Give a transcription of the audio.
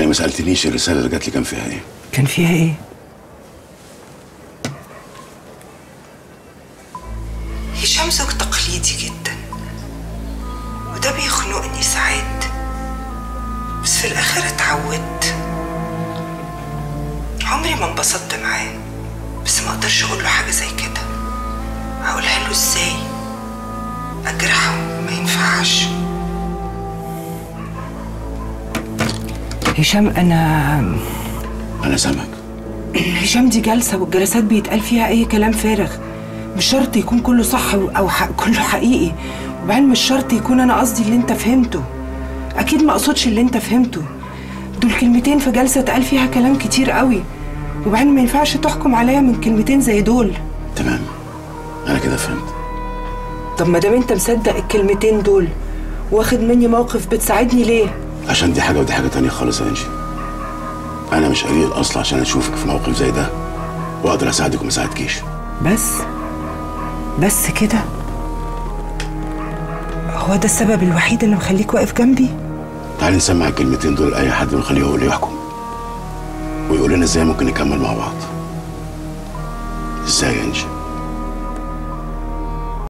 يعني ما سالتنيش الرساله اللي جات لي كان فيها ايه كان فيها ايه هشام زوج تقليدي جدا وده بيخنقني ساعات بس في الآخر اتعودت عمري ما انبسطت معاه بس ما اقدرش اقول له حاجة زي كده هقولها له ازاي اجرحه ما ينفعش هشام انا انا سامعك هشام دي جلسه والجلسات بيتقال فيها اي كلام فارغ مش شرط يكون كله صح او حق كله حقيقي وبعدين مش شرط يكون انا قصدي اللي انت فهمته اكيد ما اقصدش اللي انت فهمته دول كلمتين في جلسه اتقال فيها كلام كتير قوي وبعدين ما ينفعش تحكم عليا من كلمتين زي دول تمام انا كده فهمت طب ما دام انت مصدق الكلمتين دول واخد مني موقف بتساعدني ليه عشان دي حاجه ودي حاجه تانية خالص يا انجي انا مش قليل اصلا عشان اشوفك في موقف زي ده واقدر اساعدك وما اساعدكيش بس بس كده هو ده السبب الوحيد اللي مخليك واقف جنبي تعالي نسمع الكلمتين دول لاي حد ونخليه هو اللي يحكم ويقول لنا ازاي ممكن نكمل مع بعض ازاي يا انجي